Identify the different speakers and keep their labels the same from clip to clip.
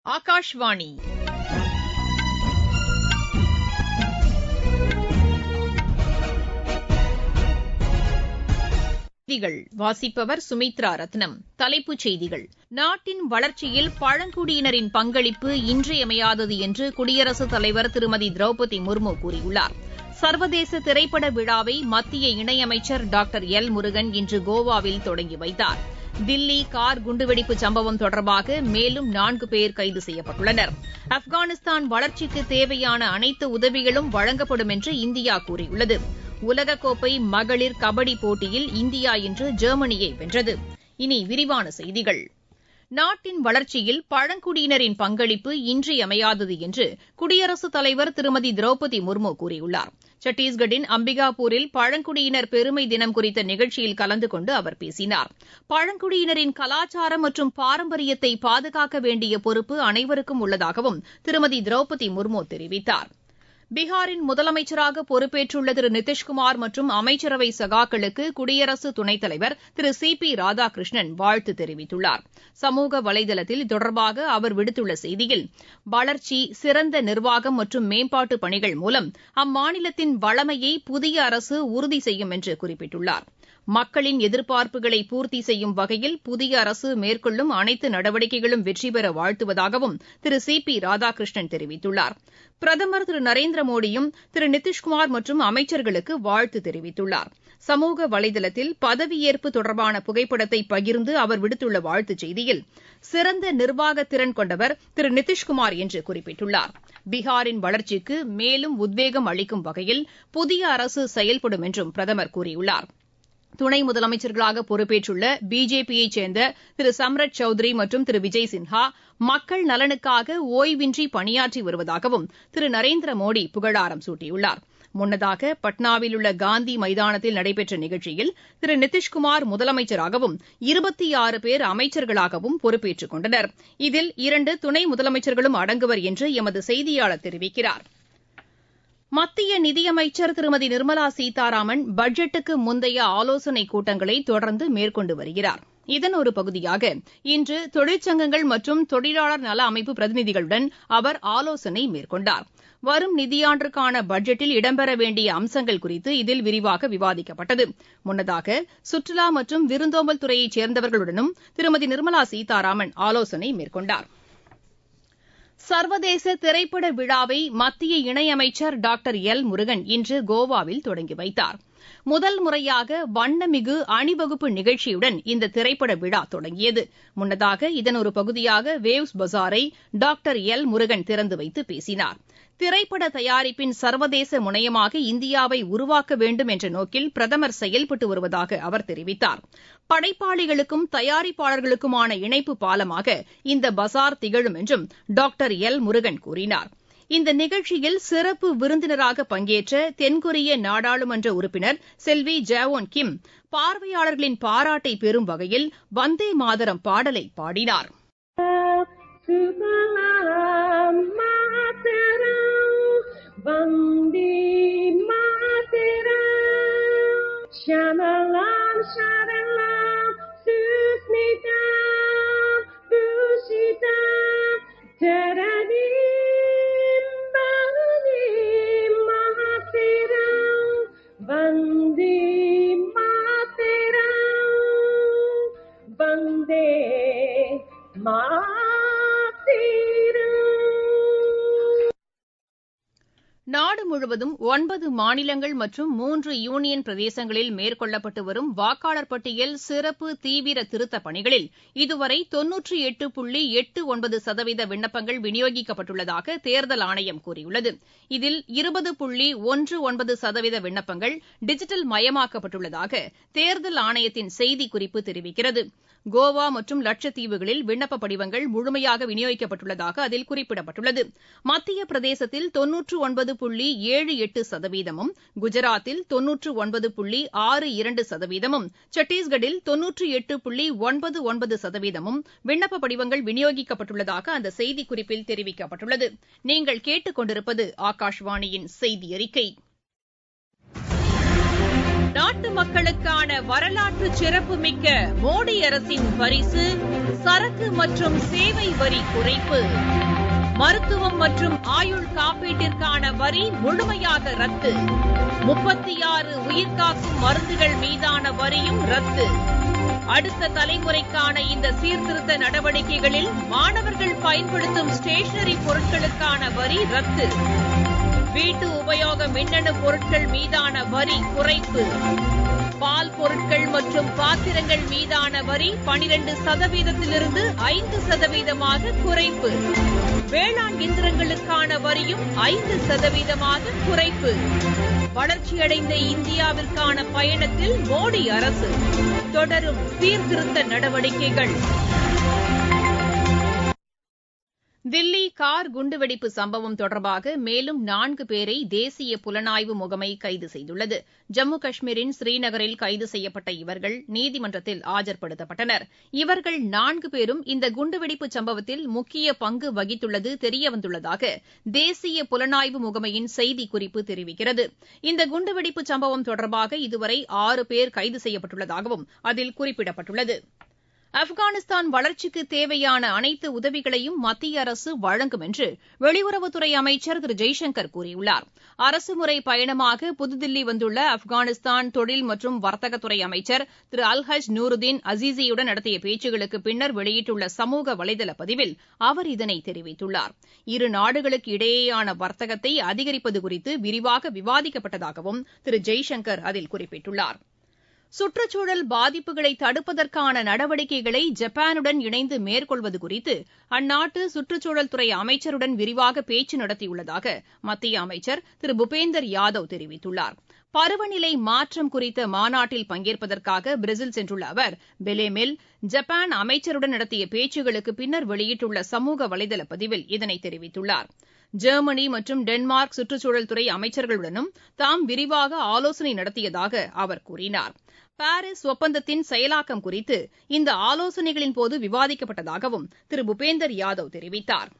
Speaker 1: ஆகாஷ்வாணி செய்திகள் வாசிப்பவர் சுமித்ரா ரத்னம் தலைப்புச் செய்திகள் நாட்டின் வளர்ச்சியில் பழங்குடியினரின் பங்களிப்பு இன்றியமையாதது என்று குடியரசுத் தலைவர் திருமதி திரௌபதி முர்மு கூறியுள்ளார் சர்வதேச திரைப்பட விழாவை மத்திய இணையமைச்சர் டாக்டர் எல் முருகன் இன்று கோவாவில் தொடங்கி வைத்தார் தில்லி கார் குண்டுவெடிப்பு சம்பவம் தொடர்பாக மேலும் நான்கு பேர் கைது செய்யப்பட்டுள்ளனர் ஆப்கானிஸ்தான் வளர்ச்சிக்கு தேவையான அனைத்து உதவிகளும் வழங்கப்படும் என்று இந்தியா கூறியுள்ளது உலகக்கோப்பை மகளிர் கபடி போட்டியில் இந்தியா இன்று ஜெர்மனியை வென்றது இனி விரிவான செய்திகள் நாட்டின் வளர்ச்சியில் பழங்குடியினரின் பங்களிப்பு இன்றியமையாதது என்று குடியரசுத் தலைவர் திருமதி திரௌபதி முர்மு கூறியுள்ளார் சத்தீஸ்கட்டின் அம்பிகாபூரில் பழங்குடியினர் பெருமை தினம் குறித்த நிகழ்ச்சியில் கலந்து கொண்டு அவர் பேசினார் பழங்குடியினரின் கலாச்சாரம் மற்றும் பாரம்பரியத்தை பாதுகாக்க வேண்டிய பொறுப்பு அனைவருக்கும் உள்ளதாகவும் திருமதி திரௌபதி முர்மு தெரிவித்தார் பீகாரின் முதலமைச்சராக பொறுப்பேற்றுள்ள திரு நிதிஷ்குமார் மற்றும் அமைச்சரவை சகாக்களுக்கு குடியரசு துணைத் தலைவர் திரு சி பி ராதாகிருஷ்ணன் வாழ்த்து தெரிவித்துள்ளார் சமூக வலைதளத்தில் இதுதொடர்பாக அவர் விடுத்துள்ள செய்தியில் வளர்ச்சி சிறந்த நிர்வாகம் மற்றும் மேம்பாட்டு பணிகள் மூலம் அம்மாநிலத்தின் வளமையை புதிய அரசு உறுதி செய்யும் என்று குறிப்பிட்டுள்ளார் மக்களின் எதிர்பார்ப்புகளை பூர்த்தி செய்யும் வகையில் புதிய அரசு மேற்கொள்ளும் அனைத்து நடவடிக்கைகளும் வெற்றிபெற வாழ்த்துவதாகவும் திரு சி பி ராதாகிருஷ்ணன் தெரிவித்துள்ளார் பிரதமர் திரு நரேந்திர மோடியும் திரு நிதிஷ்குமார் மற்றும் அமைச்சர்களுக்கு வாழ்த்து தெரிவித்துள்ளார் சமூக வலைதளத்தில் பதவியேற்பு தொடர்பான புகைப்படத்தை பகிர்ந்து அவர் விடுத்துள்ள வாழ்த்துச் செய்தியில் சிறந்த நிர்வாக திறன் கொண்டவர் திரு நிதிஷ்குமார் என்று குறிப்பிட்டுள்ளார் பீகாரின் வளர்ச்சிக்கு மேலும் உத்வேகம் அளிக்கும் வகையில் புதிய அரசு செயல்படும் என்றும் பிரதமர் கூறியுள்ளார் துணை முதலமைச்சர்களாக பொறுப்பேற்றுள்ள பிஜேபியைச் சேர்ந்த திரு சம்ரத் சௌத்ரி மற்றும் திரு விஜய் சின்ஹா மக்கள் நலனுக்காக ஓய்வின்றி பணியாற்றி வருவதாகவும் திரு நரேந்திர மோடி புகழாரம் சூட்டியுள்ளார் முன்னதாக பட்னாவில் உள்ள காந்தி மைதானத்தில் நடைபெற்ற நிகழ்ச்சியில் திரு நிதிஷ்குமார் முதலமைச்சராகவும் இருபத்தி ஆறு பேர் அமைச்சர்களாகவும் பொறுப்பேற்றுக் கொண்டனர் இதில் இரண்டு துணை முதலமைச்சர்களும் அடங்குவர் என்று எமது செய்தியாளர் தெரிவிக்கிறார் மத்திய நிதியமைச்சர் திருமதி நிர்மலா சீதாராமன் பட்ஜெட்டுக்கு முந்தைய ஆலோசனைக் கூட்டங்களை தொடர்ந்து மேற்கொண்டு வருகிறார் இதன் ஒரு பகுதியாக இன்று தொழிற்சங்கங்கள் மற்றும் தொழிலாளர் நல அமைப்பு பிரதிநிதிகளுடன் அவர் ஆலோசனை மேற்கொண்டார் வரும் நிதியாண்டிற்கான பட்ஜெட்டில் இடம்பெற வேண்டிய அம்சங்கள் குறித்து இதில் விரிவாக விவாதிக்கப்பட்டது முன்னதாக சுற்றுலா மற்றும் விருந்தோம்பல் துறையைச் சேர்ந்தவர்களுடனும் திருமதி நிர்மலா சீதாராமன் ஆலோசனை மேற்கொண்டாா் சர்வதேச திரைப்பட விழாவை மத்திய இணையமைச்சர் டாக்டர் எல் முருகன் இன்று கோவாவில் தொடங்கி வைத்தார் முதல் முறையாக வண்ணமிகு அணிவகுப்பு நிகழ்ச்சியுடன் இந்த திரைப்பட விழா தொடங்கியது முன்னதாக இதன் ஒரு பகுதியாக வேவ்ஸ் பஜாரை டாக்டர் எல் முருகன் திறந்து வைத்து பேசினார் திரைப்பட தயாரிப்பின் சர்வதேச முனையமாக இந்தியாவை உருவாக்க வேண்டும் என்ற நோக்கில் பிரதமர் செயல்பட்டு வருவதாக அவர் தெரிவித்தார் படைப்பாளிகளுக்கும் தயாரிப்பாளர்களுக்குமான இணைப்பு பாலமாக இந்த பசார் திகழும் என்றும் டாக்டர் எல் முருகன் கூறினார் இந்த நிகழ்ச்சியில் சிறப்பு விருந்தினராக பங்கேற்ற தென்கொரிய நாடாளுமன்ற உறுப்பினர் செல்வி ஜாவோன் கிம் பார்வையாளர்களின் பாராட்டை பெறும் வகையில் வந்தே மாதரம் பாடலை பாடினார்
Speaker 2: வந்தே மாதரம் ஷமலாம் ஷரலாம் சுஸ்மிதா பூஷிதா தரதீம் பவதீம் மாதரம் வந்தே மாதரம் வந்தே மாதரம்
Speaker 1: நாடு முழுவதும் ஒன்பது மாநிலங்கள் மற்றும் மூன்று யூனியன் பிரதேசங்களில் மேற்கொள்ளப்பட்டு வரும் வாக்காளர் பட்டியல் சிறப்பு தீவிர திருத்தப் பணிகளில் இதுவரை தொன்னூற்றி எட்டு புள்ளி எட்டு ஒன்பது சதவீத விண்ணப்பங்கள் விநியோகிக்கப்பட்டுள்ளதாக தேர்தல் ஆணையம் கூறியுள்ளது இதில் இருபது புள்ளி ஒன்று ஒன்பது சதவீத விண்ணப்பங்கள் டிஜிட்டல் மயமாக்கப்பட்டுள்ளதாக தேர்தல் ஆணையத்தின் செய்திக்குறிப்பு தெரிவிக்கிறது கோவா மற்றும் லட்சத்தீவுகளில் விண்ணப்ப படிவங்கள் முழுமையாக விநியோகிக்கப்பட்டுள்ளதாக அதில் குறிப்பிடப்பட்டுள்ளது மத்திய பிரதேசத்தில் தொன்னூற்று ஒன்பது புள்ளி ஏழு எட்டு சதவீதமும் குஜராத்தில் தொன்னூற்று ஒன்பது புள்ளி ஆறு இரண்டு சதவீதமும் சத்தீஸ்கட்டில் தொன்னூற்றி எட்டு புள்ளி ஒன்பது ஒன்பது சதவீதமும் விண்ணப்ப படிவங்கள் விநியோகிக்கப்பட்டுள்ளதாக அந்த செய்திக்குறிப்பில் தெரிவிக்கப்பட்டுள்ளது நீங்கள் கேட்டுக் கொண்டிருப்பது ஆகாஷ்வாணியின் செய்தி அறிக்கை நாட்டு மக்களுக்கான வரலாற்று சிறப்புமிக்க மோடி அரசின் பரிசு சரக்கு மற்றும் சேவை வரி குறைப்பு மருத்துவம் மற்றும் ஆயுள் காப்பீட்டிற்கான வரி முழுமையாக ரத்து முப்பத்தி ஆறு உயிர்காக்கும் மருந்துகள் மீதான வரியும் ரத்து அடுத்த தலைமுறைக்கான இந்த சீர்திருத்த நடவடிக்கைகளில் மாணவர்கள் பயன்படுத்தும் ஸ்டேஷனரி பொருட்களுக்கான வரி ரத்து வீட்டு உபயோக மின்னணு பொருட்கள் மீதான வரி குறைப்பு பால் பொருட்கள் மற்றும் பாத்திரங்கள் மீதான வரி பனிரெண்டு சதவீதத்திலிருந்து ஐந்து சதவீதமாக குறைப்பு வேளாண் இயந்திரங்களுக்கான வரியும் ஐந்து சதவீதமாக குறைப்பு வளர்ச்சியடைந்த இந்தியாவிற்கான பயணத்தில் மோடி அரசு தொடரும் சீர்திருத்த நடவடிக்கைகள் தில்லி கார் குண்டுவெடிப்பு சம்பவம் தொடர்பாக மேலும் நான்கு பேரை தேசிய புலனாய்வு முகமை கைது செய்துள்ளது ஜம்மு காஷ்மீரின் ஸ்ரீநகரில் கைது செய்யப்பட்ட இவர்கள் நீதிமன்றத்தில் ஆஜர்படுத்தப்பட்டனர் இவர்கள் நான்கு பேரும் இந்த குண்டுவெடிப்பு சம்பவத்தில் முக்கிய பங்கு வகித்துள்ளது தெரியவந்துள்ளதாக தேசிய புலனாய்வு முகமையின் செய்திக்குறிப்பு தெரிவிக்கிறது இந்த குண்டுவெடிப்பு சம்பவம் தொடர்பாக இதுவரை ஆறு பேர் கைது செய்யப்பட்டுள்ளதாகவும் அதில் குறிப்பிடப்பட்டுள்ளது ஆப்கானிஸ்தான் வளர்ச்சிக்கு தேவையான அனைத்து உதவிகளையும் மத்திய அரசு வழங்கும் என்று வெளியுறவுத்துறை அமைச்சர் திரு ஜெய்சங்கர் கூறியுள்ளார் அரசுமுறை பயணமாக புதுதில்லி வந்துள்ள ஆப்கானிஸ்தான் தொழில் மற்றும் வர்த்தகத்துறை அமைச்சர் திரு அல்ஹஜ் நூருதீன் அசீசியுடன் நடத்திய பேச்சுகளுக்கு பின்னர் வெளியிட்டுள்ள சமூக வலைதள பதிவில் அவர் இதனை தெரிவித்துள்ளார் இரு நாடுகளுக்கு இடையேயான வர்த்தகத்தை அதிகரிப்பது குறித்து விரிவாக விவாதிக்கப்பட்டதாகவும் திரு ஜெய்சங்கர் அதில் குறிப்பிட்டுள்ளார் சுற்றுச்சூழல் பாதிப்புகளை தடுப்பதற்கான நடவடிக்கைகளை ஜப்பானுடன் இணைந்து மேற்கொள்வது குறித்து அந்நாட்டு சுற்றுச்சூழல் துறை அமைச்சருடன் விரிவாக பேச்சு நடத்தியுள்ளதாக மத்திய அமைச்சர் திரு பூபேந்தர் யாதவ் தெரிவித்துள்ளார் பருவநிலை மாற்றம் குறித்த மாநாட்டில் பங்கேற்பதற்காக பிரேசில் சென்றுள்ள அவர் பெலேமில் ஜப்பான் அமைச்சருடன் நடத்திய பேச்சுகளுக்கு பின்னர் வெளியிட்டுள்ள சமூக வலைதள பதிவில் இதனை தெரிவித்துள்ளார் ஜெர்மனி மற்றும் டென்மார்க் சுற்றுச்சூழல் துறை அமைச்சர்களுடனும் தாம் விரிவாக ஆலோசனை நடத்தியதாக அவர் கூறினார் பாரிஸ் ஒப்பந்தத்தின் செயலாக்கம் குறித்து இந்த ஆலோசனைகளின்போது விவாதிக்கப்பட்டதாகவும் திரு பூபேந்தர் யாதவ் தெரிவித்தார்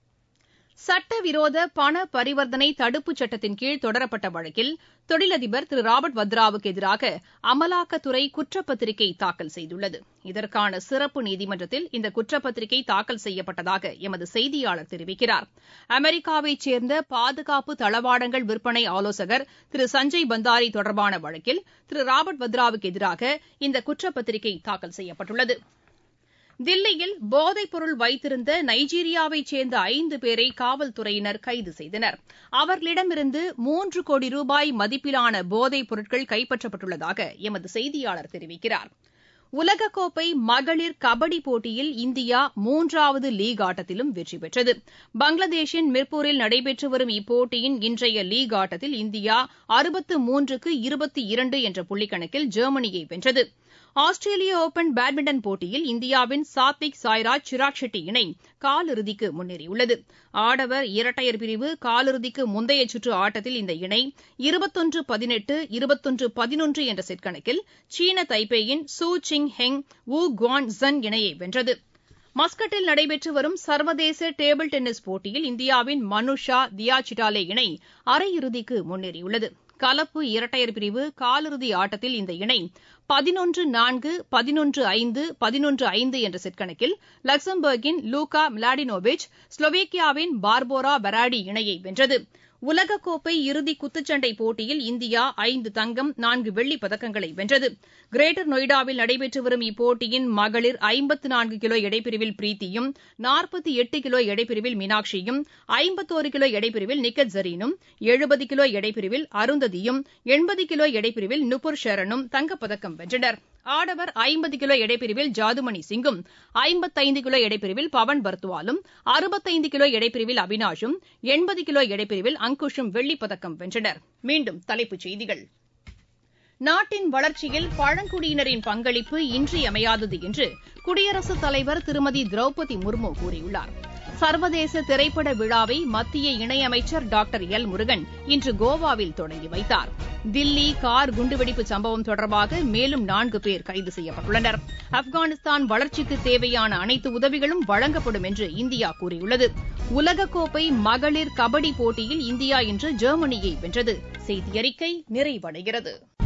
Speaker 1: சட்டவிரோத பண பரிவர்த்தனை தடுப்புச் சட்டத்தின் கீழ் தொடரப்பட்ட வழக்கில் தொழிலதிபர் திரு ராபர்ட் வத்ராவுக்கு எதிராக அமலாக்கத்துறை குற்றப்பத்திரிகை தாக்கல் செய்துள்ளது இதற்கான சிறப்பு நீதிமன்றத்தில் இந்த குற்றப்பத்திரிகை தாக்கல் செய்யப்பட்டதாக எமது செய்தியாளர் தெரிவிக்கிறார் அமெரிக்காவைச் சேர்ந்த பாதுகாப்பு தளவாடங்கள் விற்பனை ஆலோசகர் திரு சஞ்சய் பந்தாரி தொடர்பான வழக்கில் திரு ராபர்ட் வத்ராவுக்கு எதிராக இந்த குற்றப்பத்திரிகை தாக்கல் செய்யப்பட்டுள்ளது தில்லியில் போதைப்பொருள் வைத்திருந்த நைஜீரியாவைச் சேர்ந்த ஐந்து பேரை காவல்துறையினர் கைது செய்தனர் அவர்களிடமிருந்து மூன்று கோடி ரூபாய் மதிப்பிலான போதைப் பொருட்கள் கைப்பற்றப்பட்டுள்ளதாக எமது செய்தியாளர் தெரிவிக்கிறார் உலகக்கோப்பை மகளிர் கபடி போட்டியில் இந்தியா மூன்றாவது லீக் ஆட்டத்திலும் வெற்றி பெற்றது பங்களாதேஷின் மிர்பூரில் நடைபெற்று வரும் இப்போட்டியின் இன்றைய லீக் ஆட்டத்தில் இந்தியா அறுபத்து மூன்றுக்கு இருபத்தி இரண்டு என்ற புள்ளிக்கணக்கில் ஜெர்மனியை வென்றது ஆஸ்திரேலிய ஒபன் பேட்மிண்டன் போட்டியில் இந்தியாவின் சாத்விக் சாய்ராஜ் சிராக் ஷெட்டி இணை காலிறுதிக்கு முன்னேறியுள்ளது ஆடவர் இரட்டையர் பிரிவு காலிறுதிக்கு முந்தைய சுற்று ஆட்டத்தில் இந்த இணை இருபத்தொன்று பதினெட்டு இருபத்தொன்று பதினொன்று என்ற செட் கணக்கில் சீன தைப்பேயின் சூ சிங் ஹெங் வு குவான் ஜன் இணையை வென்றது மஸ்கட்டில் நடைபெற்று வரும் சர்வதேச டேபிள் டென்னிஸ் போட்டியில் இந்தியாவின் மனுஷா தியா சிட்டாலே இணை அரையிறுதிக்கு முன்னேறியுள்ளது கலப்பு இரட்டையர் பிரிவு காலிறுதி ஆட்டத்தில் இந்த இணை பதினொன்று நான்கு பதினொன்று ஐந்து பதினொன்று ஐந்து என்ற செட் கணக்கில் லக்சம்பர்கின் லூகா மிலாடினோவிச் ஸ்லோவேக்கியாவின் பார்போரா பெராடி இணையை வென்றது உலகக்கோப்பை இறுதி குத்துச்சண்டை போட்டியில் இந்தியா ஐந்து தங்கம் நான்கு வெள்ளிப் பதக்கங்களை வென்றது கிரேட்டர் நொய்டாவில் நடைபெற்று வரும் இப்போட்டியின் மகளிர் ஐம்பத்து நான்கு கிலோ எடைப்பிரிவில் பிரீத்தியும் நாற்பத்தி எட்டு கிலோ எடைப்பிரிவில் மீனாட்சியும் ஐம்பத்தோரு கிலோ எடைப்பிரிவில் நிக்கத் ஜரீனும் எழுபது கிலோ எடைப்பிரிவில் அருந்ததியும் எண்பது கிலோ எடைப்பிரிவில் நுபுர் ஷரனும் தங்கப்பதக்கம் வென்றனர் ஆடவர் ஐம்பது கிலோ எடைப்பிரிவில் ஜாதுமணி சிங்கும் ஐம்பத்தைந்து கிலோ எடைப்பிரிவில் பவன் பர்த்வாலும் அறுபத்தைந்து கிலோ எடைப்பிரிவில் அவினாஷும் எண்பது கிலோ எடைப்பிரிவில் அங்குஷும் வெள்ளிப் பதக்கம் வென்றனர் மீண்டும் தலைப்புச் செய்திகள் நாட்டின் வளர்ச்சியில் பழங்குடியினரின் பங்களிப்பு இன்றியமையாதது என்று குடியரசுத் தலைவர் திருமதி திரௌபதி முர்மு கூறியுள்ளார் சர்வதேச திரைப்பட விழாவை மத்திய இணையமைச்சர் டாக்டர் எல் முருகன் இன்று கோவாவில் தொடங்கி வைத்தார் தில்லி கார் குண்டுவெடிப்பு சம்பவம் தொடர்பாக மேலும் நான்கு பேர் கைது செய்யப்பட்டுள்ளனர் ஆப்கானிஸ்தான் வளர்ச்சிக்கு தேவையான அனைத்து உதவிகளும் வழங்கப்படும் என்று இந்தியா கூறியுள்ளது உலகக்கோப்பை மகளிர் கபடி போட்டியில் இந்தியா இன்று ஜெர்மனியை வென்றது செய்தியறிக்கை நிறைவடைகிறது